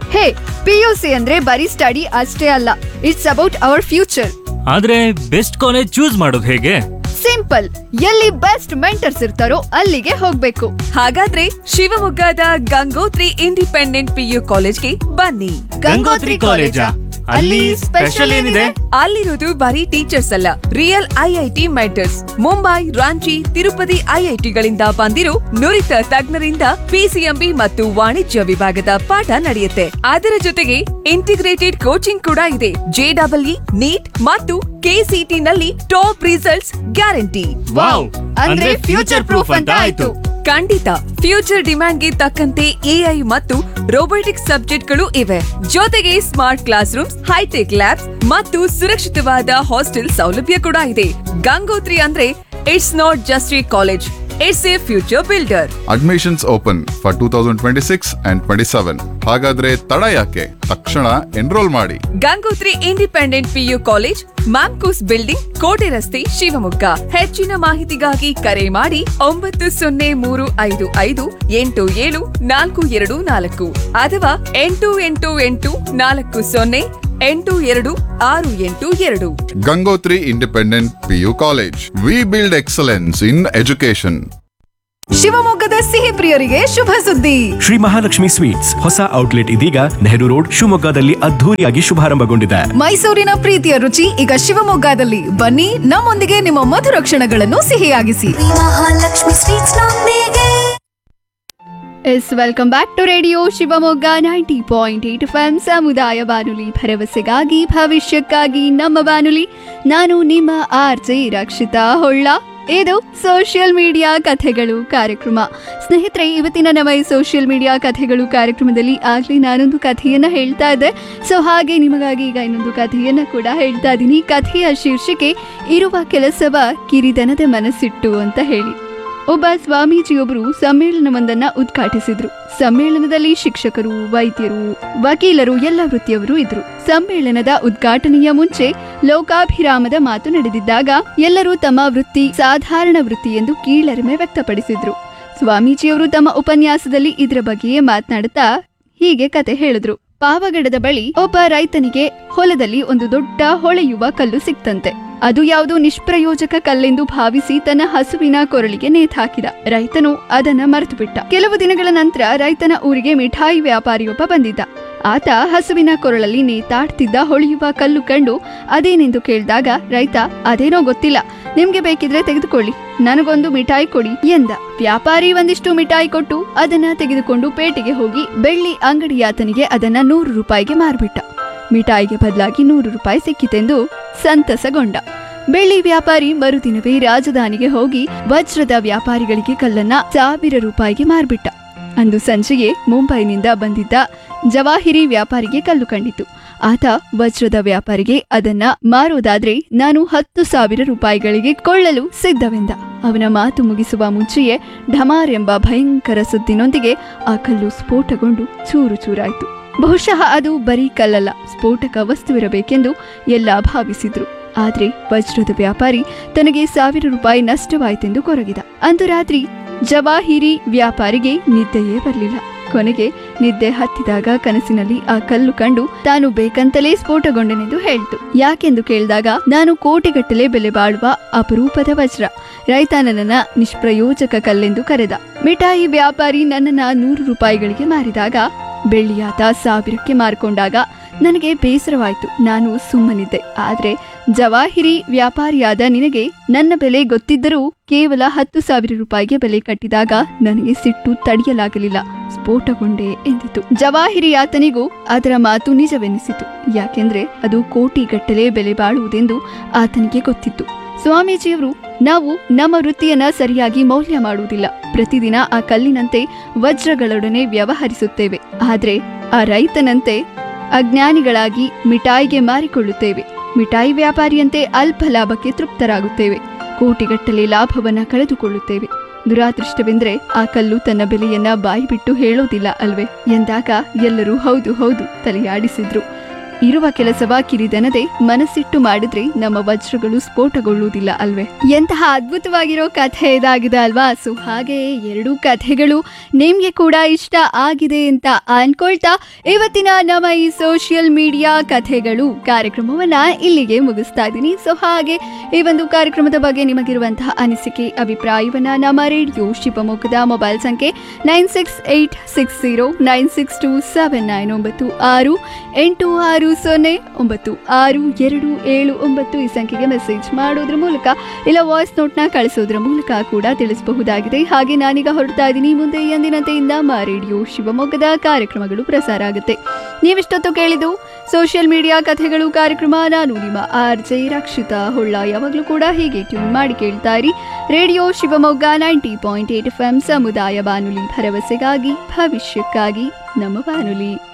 ಹೇ PUC ಅಂದ್ರೆ ಬರೀ study ಅಷ್ಟೇ ಅಲ್ಲ ಇಟ್ಸ್ ಅಬೌಟ್ ಅವರ್ ಫ್ಯೂಚರ್ ಆದ್ರೆ ಬೆಸ್ಟ್ ಕಾಲೇಜ್ ಚೂಸ್ ಮಾಡೋದು ಹೇಗೆ ಸಿಂಪಲ್ ಎಲ್ಲಿ ಬೆಸ್ಟ್ ಮೆಂಟರ್ಸ್ ಇರ್ತಾರೋ ಅಲ್ಲಿಗೆ ಹೋಗ್ಬೇಕು ಹಾಗಾದ್ರೆ ಶಿವಮೊಗ್ಗದ ಗಂಗೋತ್ರಿ ಇಂಡಿಪೆಂಡೆಂಟ್ ಪಿಯು ಕಾಲೇಜ್ಗೆ ಬನ್ನಿ ಗಂಗೋತ್ರಿ ಕಾಲೇಜಾ? ಅಲ್ಲಿ ಸ್ಪೆಷಲ್ ಏನಿದೆ? ಅಲ್ಲಿರೋದು ಬರೀ ಟೀಚರ್ಸ್ ಅಲ್ಲ real IIT mentors Mumbai Ranchi Tirupati ಐಐಟಿಗಳಿಂದ ಬಂದಿರೋ ನುರಿತ ತಜ್ಞರಿಂದ ಪಿಸಿಎಂಬಿ ಮತ್ತು ವಾಣಿಜ್ಯ ವಿಭಾಗದ ಪಾಠ ನಡೆಯುತ್ತೆ ಅದರ ಜೊತೆಗೆ ಇಂಟಿಗ್ರೇಟೆಡ್ ಕೋಚಿಂಗ್ ಕೂಡ ಇದೆ ಜೆಡಬ್ಲ್ಇ ನೀಟ್ ಮತ್ತು ಕೆಸಿಟಿ ನಲ್ಲಿ ಟಾಪ್ ರಿಸಲ್ಟ್ಸ್ ಗ್ಯಾರಂಟಿ ವಾವ್ ಅಂದ್ರೆ ಫ್ಯೂಚರ್ ಪ್ರೂಫ್ ಅಂತ ಆಯ್ತು ಖಂಡಿತ ಫ್ಯೂಚರ್ ಡಿಮ್ಯಾಂಡ್ಗೆ ತಕ್ಕಂತೆ ಎಐ ಮತ್ತು ರೋಬೋಟಿಕ್ಸ್ ಸಬ್ಜೆಕ್ಟ್ಗಳು ಇವೆ ಜೊತೆಗೆ smart classrooms hitech labs ಮತ್ತು ಸುರಕ್ಷಿತವಾದ ಹಾಸ್ಟೆಲ್ ಸೌಲಭ್ಯ ಕೂಡ ಇದೆ ಗಂಗೋತ್ರಿ ಅಂದ್ರೆ it's not just a college it's a future builder admissions open for two thousand twenty six and twenty seven ಹಾಗಾದ್ರೆ ತಡ ಯಾಕೆ ತಕ್ಷಣ ಎನ್ರೋಲ್ ಮಾಡಿ Gangotri independent PU college MAMCOS building ಕೋಟೆ ರಸ್ತೆ ಶಿವಮೊಗ್ಗ ಹೆಚ್ಚಿನ ಮಾಹಿತಿಗಾಗಿ ಕರೆ ಮಾಡಿ ಒಂಬತ್ತು ಸೊನ್ನೆ ಮೂರು ಐದು ಐದು ಎಂಟು ಏಳು ನಾಲ್ಕು ಎರಡು ನಾಲ್ಕು ಅಥವಾ ಎಂಟು ಎಂಟು ಎಂಟು ನಾಲ್ಕು ಸೊನ್ನೆ ಎಂಟು ಎರಡು ಆರು ಎಂಟು ಎರಡು Gangotri independent PU college we build excellence in education ಶಿವಮೊಗ್ಗದ ಸಿಹಿ ಪ್ರಿಯರಿಗೆ ಶುಭ ಸುದ್ದಿ ಶ್ರೀ ಮಹಾಲಕ್ಷ್ಮಿ ಸ್ವೀಟ್ಸ್ ಹೊಸ ಔಟ್ಲೆಟ್ ಇದೀಗ ನೆಹರು ರೋಡ್ ಶಿವಮೊಗ್ಗದಲ್ಲಿ ಅದ್ಧೂರಿಯಾಗಿ ಶುಭಾರಂಭಗೊಂಡಿದೆ ಮೈಸೂರಿನ ಪ್ರೀತಿಯ ರುಚಿ ಈಗ ಶಿವಮೊಗ್ಗದಲ್ಲಿ ಬನ್ನಿ ನಮ್ಮೊಂದಿಗೆ ನಿಮ್ಮ ಮಧುರ ಕ್ಷಣಗಳನ್ನು ಸಿಹಿಯಾಗಿಸಿ ಮಹಾಲಕ್ಷ್ಮಿ ಸ್ವೀಟ್ಸ್ ನೊಂದಿಗೆ yes welcome back to radio Shivamogga ninety point eight F M ಸಮುದಾಯ ಬಾನುಲಿ ಭರವಸೆಗಾಗಿ ಭವಿಷ್ಯಕ್ಕಾಗಿ ನಮ್ಮ ಬಾನುಲಿ ನಾನು ನಿಮ್ಮ ಆರ್ ಜೆ ರಕ್ಷಿತಾ ಹೊಳ್ಳ ಇದು ಸೋಷಿಯಲ್ ಮೀಡಿಯಾ ಕಥೆಗಳು ಕಾರ್ಯಕ್ರಮ ಸ್ನೇಹಿತರೆ ಇವತ್ತಿನ ನಮ್ಮ ಈ ಸೋಷಿಯಲ್ ಮೀಡಿಯಾ ಕಥೆಗಳು ಕಾರ್ಯಕ್ರಮದಲ್ಲಿ ಆಗಲೇ ನಾನೊಂದು ಕಥೆಯನ್ನ ಹೇಳ್ತಾ ಇದ್ದೆ ಸೊ ಹಾಗೆ ನಿಮಗಾಗಿ ಈಗ ಇನ್ನೊಂದು ಕಥೆಯನ್ನ ಕೂಡ ಹೇಳ್ತಾ ಇದ್ದೀನಿ ಕಥೆಯ ಶೀರ್ಷಿಕೆ ಇರುವ ಕೆಲಸವ ಕಿರಿದನದ ಮನಸ್ಸಿಟ್ಟು ಅಂತ ಹೇಳಿ ಒಬ್ಬ ಸ್ವಾಮೀಜಿಯೊಬ್ಬರು ಸಮ್ಮೇಳನವೊಂದನ್ನ ಉದ್ಘಾಟಿಸಿದ್ರು ಸಮ್ಮೇಳನದಲ್ಲಿ ಶಿಕ್ಷಕರು ವೈದ್ಯರು ವಕೀಲರು ಎಲ್ಲ ವೃತ್ತಿಯವರು ಇದ್ರು ಸಮ್ಮೇಳನದ ಉದ್ಘಾಟನೆಯ ಮುಂಚೆ ಲೋಕಾಭಿರಾಮದ ಮಾತು ನಡೆದಿದ್ದಾಗ ಎಲ್ಲರೂ ತಮ್ಮ ವೃತ್ತಿ ಸಾಧಾರಣ ವೃತ್ತಿ ಎಂದು ಕೀಳರಿಮೆ ವ್ಯಕ್ತಪಡಿಸಿದ್ರು ಸ್ವಾಮೀಜಿಯವರು ತಮ್ಮ ಉಪನ್ಯಾಸದಲ್ಲಿ ಇದರ ಬಗ್ಗೆಯೇ ಮಾತನಾಡುತ್ತಾ ಹೀಗೆ ಕತೆ ಹೇಳಿದ್ರು ಪಾವಗಡದ ಬಳಿ ಒಬ್ಬ ರೈತನಿಗೆ ಹೊಲದಲ್ಲಿ ಒಂದು ದೊಡ್ಡ ಹೊಳೆಯುವ ಕಲ್ಲು ಸಿಕ್ತಂತೆ ಅದು ಯಾವುದು ನಿಷ್ಪ್ರಯೋಜಕ ಕಲ್ಲೆಂದು ಭಾವಿಸಿ ತನ್ನ ಹಸುವಿನ ಕೊರಳಿಗೆ ನೇತಾಕಿದ ರೈತನು ಅದನ್ನ ಮರೆತು ಬಿಟ್ಟ ಕೆಲವು ದಿನಗಳ ನಂತರ ರೈತನ ಊರಿಗೆ ಮಿಠಾಯಿ ವ್ಯಾಪಾರಿಯೊಬ್ಬ ಬಂದಿದ್ದ ಆತ ಹಸುವಿನ ಕೊರಳಲ್ಲಿ ನೇತಾಡ್ತಿದ್ದ ಹೊಳೆಯುವ ಕಲ್ಲು ಕಂಡು ಅದೇನೆಂದು ಕೇಳಿದಾಗ ರೈತ ಅದೇನೋ ಗೊತ್ತಿಲ್ಲ ನಿಮ್ಗೆ ಬೇಕಿದ್ರೆ ತೆಗೆದುಕೊಳ್ಳಿ ನನಗೊಂದು ಮಿಠಾಯಿ ಕೊಡಿ ಎಂದ ವ್ಯಾಪಾರಿ ಒಂದಿಷ್ಟು ಮಿಠಾಯಿ ಕೊಟ್ಟು ಅದನ್ನ ತೆಗೆದುಕೊಂಡು ಪೇಟೆಗೆ ಹೋಗಿ ಬೆಳ್ಳಿ ಅಂಗಡಿಯಾತನಿಗೆ ಅದನ್ನ ನೂರು ರೂಪಾಯಿಗೆ ಮಾರ್ಬಿಟ್ಟ ಮಿಠಾಯಿಗೆ ಬದಲಾಗಿ ನೂರು ರೂಪಾಯಿ ಸಿಕ್ಕಿತೆಂದು ಸಂತಸಗೊಂಡ ಬೆಳ್ಳಿ ವ್ಯಾಪಾರಿ ಮರುದಿನವೇ ರಾಜಧಾನಿಗೆ ಹೋಗಿ ವಜ್ರದ ವ್ಯಾಪಾರಿಗಳಿಗೆ ಕಲ್ಲನ್ನ ಸಾವಿರ ರೂಪಾಯಿಗೆ ಮಾರ್ಬಿಟ್ಟ ಅಂದು ಸಂಜೆಯೇ ಮುಂಬೈನಿಂದ ಬಂದಿದ್ದ ಜವಾಹಿರಿ ವ್ಯಾಪಾರಿಗೆ ಕಲ್ಲು ಕಂಡಿತು ಆತ ವಜ್ರದ ವ್ಯಾಪಾರಿಗೆ ಅದನ್ನ ಮಾರೋದಾದ್ರೆ ನಾನು ಹತ್ತು ಸಾವಿರ ರೂಪಾಯಿಗಳಿಗೆ ಕೊಳ್ಳಲು ಸಿದ್ಧವೆಂದ ಅವನ ಮಾತು ಮುಗಿಸುವ ಮುಂಚೆಯೇ ಢಮಾರ್ ಎಂಬ ಭಯಂಕರ ಸುದ್ದಿನೊಂದಿಗೆ ಆ ಕಲ್ಲು ಸ್ಫೋಟಗೊಂಡು ಚೂರು ಚೂರಾಯಿತು ಬಹುಶಃ ಅದು ಬರೀ ಕಲ್ಲಲ್ಲ ಸ್ಫೋಟಕ ವಸ್ತುವಿರಬೇಕೆಂದು ಎಲ್ಲ ಭಾವಿಸಿದ್ರು ಆದ್ರೆ ವಜ್ರದ ವ್ಯಾಪಾರಿ ತನಗೆ ಸಾವಿರ ರೂಪಾಯಿ ನಷ್ಟವಾಯಿತೆಂದು ಕೊರಗಿದ ಅಂದು ರಾತ್ರಿ ಜವಾಹಿರಿ ವ್ಯಾಪಾರಿಗೆ ನಿದ್ದೆಯೇ ಬರಲಿಲ್ಲ ಕೊನೆಗೆ ನಿದ್ದೆ ಹತ್ತಿದಾಗ ಕನಸಿನಲ್ಲಿ ಆ ಕಲ್ಲು ಕಂಡು ತಾನು ಬೇಕಂತಲೇ ಸ್ಫೋಟಗೊಂಡನೆಂದು ಹೇಳ್ತು ಯಾಕೆಂದು ಕೇಳಿದಾಗ ನಾನು ಕೋಟಿಗಟ್ಟಲೆ ಬೆಲೆ ಬಾಳುವ ಅಪರೂಪದ ವಜ್ರ ರೈತ ನನ್ನನ್ನ ನಿಷ್ಪ್ರಯೋಜಕ ಕಲ್ಲೆಂದು ಕರೆದ ಮಿಠಾಯಿ ವ್ಯಾಪಾರಿ ನನ್ನನ್ನ ನೂರು ರೂಪಾಯಿಗಳಿಗೆ ಮಾರಿದಾಗ ಬೆಳ್ಳಿಯಾತ ಸಾವಿರಕ್ಕೆ ಮಾರ್ಕೊಂಡಾಗ ನನಗೆ ಬೇಸರವಾಯಿತು ನಾನು ಸುಮ್ಮನಿದ್ದೆ ಆದ್ರೆ ಜವಾಹಿರಿ ವ್ಯಾಪಾರಿಯಾದ ನಿನಗೆ ನನ್ನ ಬೆಲೆ ಗೊತ್ತಿದ್ದರೂ ಕೇವಲ ಹತ್ತು ಸಾವಿರ ರೂಪಾಯಿಗೆ ಬೆಲೆ ಕಟ್ಟಿದಾಗ ನನಗೆ ಸಿಟ್ಟು ತಡೆಯಲಾಗಲಿಲ್ಲ ಸ್ಫೋಟಗೊಂಡೆ ಎಂದಿತು ಜವಾಹಿರಿಯಾತನಿಗೂ ಅದರ ಮಾತು ನಿಜವೆನಿಸಿತು ಯಾಕೆಂದ್ರೆ ಅದು ಕೋಟಿಗಟ್ಟಲೆ ಬೆಲೆ ಬಾಳುವುದೆಂದು ಆತನಿಗೆ ಗೊತ್ತಿತ್ತು ಸ್ವಾಮೀಜಿಯವರು ನಾವು ನಮ್ಮ ವೃತ್ತಿಯನ್ನ ಸರಿಯಾಗಿ ಮೌಲ್ಯ ಮಾಡುವುದಿಲ್ಲ ಪ್ರತಿದಿನ ಆ ಕಲ್ಲಿನಂತೆ ವಜ್ರಗಳೊಡನೆ ವ್ಯವಹರಿಸುತ್ತೇವೆ ಆದ್ರೆ ಆ ರೈತನಂತೆ ಅಜ್ಞಾನಿಗಳಾಗಿ ಮಿಠಾಯಿಗೆ ಮಾರಿಕೊಳ್ಳುತ್ತೇವೆ ಮಿಠಾಯಿ ವ್ಯಾಪಾರಿಯಂತೆ ಅಲ್ಪ ಲಾಭಕ್ಕೆ ತೃಪ್ತರಾಗುತ್ತೇವೆ ಕೋಟಿಗಟ್ಟಲೆ ಲಾಭವನ್ನ ಕಳೆದುಕೊಳ್ಳುತ್ತೇವೆ ದುರಾದೃಷ್ಟವೆಂದ್ರೆ ಆ ಕಲ್ಲು ತನ್ನ ಬೆಲೆಯನ್ನ ಬಾಯಿ ಬಿಟ್ಟು ಹೇಳೋದಿಲ್ಲ ಅಲ್ವೇ ಎಂದಾಗ ಎಲ್ಲರೂ ಹೌದು ಹೌದು ತಲೆಯಾಡಿಸಿದ್ರು ಇರುವ ಕೆಲಸವ ಕಿರಿದನದೆ ಮನಸ್ಸಿಟ್ಟು ಮಾಡಿದ್ರೆ ನಮ್ಮ ವಜ್ರಗಳು ಸ್ಫೋಟಗೊಳ್ಳುವುದಿಲ್ಲ ಅಲ್ವೇ ಎಂತಹ ಅದ್ಭುತವಾಗಿರೋ ಕಥೆ ಇದಾಗಿದೆ ಅಲ್ವಾ ಸೊ ಹಾಗೆ ಎರಡೂ ಕಥೆಗಳು ನಿಮ್ಗೆ ಕೂಡ ಇಷ್ಟ ಆಗಿದೆ ಅಂತ ಅನ್ಕೊಳ್ತಾ ಇವತ್ತಿನ ನಮ್ಮ ಈ ಸೋಷಿಯಲ್ ಮೀಡಿಯಾ ಕಥೆಗಳು ಕಾರ್ಯಕ್ರಮವನ್ನ ಇಲ್ಲಿಗೆ ಮುಗಿಸ್ತಾ ಇದ್ದೀನಿ ಸೊ ಹಾಗೆ ಈ ಒಂದು ಕಾರ್ಯಕ್ರಮದ ಬಗ್ಗೆ ನಿಮಗಿರುವಂತಹ ಅನಿಸಿಕೆ ಅಭಿಪ್ರಾಯವನ್ನ ನಮ್ಮ ರೇಡಿಯೋ ಶಿವಮೊಗ್ಗದ ಮೊಬೈಲ್ ಸಂಖ್ಯೆ nine six eight six zero nine six two seven nine ಒಂಬತ್ತು ಆರು ಎಂಟು ಆರು ಸೊನ್ನೆ ಒಂಬತ್ತು ಆರು ಎರಡು ಏಳು ಒಂಬತ್ತು ಈ ಸಂಖ್ಯೆಗೆ ಮೆಸೇಜ್ ಮಾಡೋದ್ರ ಮೂಲಕ ಇಲ್ಲ ವಾಯ್ಸ್ ನೋಟ್ನ ಕಳಿಸೋದ್ರ ಮೂಲಕ ಕೂಡ ತಿಳಿಸಬಹುದಾಗಿದೆ ಹಾಗೆ ನಾನೀಗ ಹೊರಡ್ತಾ ಇದ್ದೀನಿ ಮುಂದೆ ಎಂದಿನಂತೆ ನಮ್ಮ ರೇಡಿಯೋ ಶಿವಮೊಗ್ಗದ ಕಾರ್ಯಕ್ರಮಗಳು ಪ್ರಸಾರ ಆಗುತ್ತೆ ನೀವಿಷ್ಟೊತ್ತು ಕೇಳಿದ್ದು ಸೋಷಿಯಲ್ ಮೀಡಿಯಾ ಕಥೆಗಳು ಕಾರ್ಯಕ್ರಮ ನಾನು ನಿಮ್ಮ ಆರ್ ಜೆ ರಕ್ಷಿತಾ ಹೊಳ್ಳ ಯಾವಾಗಲೂ ಕೂಡ ಹೀಗೆ ಟ್ಯೂನ್ ಮಾಡಿ ಕೇಳ್ತಾ ಇರಿ radio Shivamogga ninety point eight F M ಸಮುದಾಯ ಬಾನುಲಿ ಭರವಸೆಗಾಗಿ ಭವಿಷ್ಯಕ್ಕಾಗಿ ನಮ್ಮ ಬಾನುಲಿ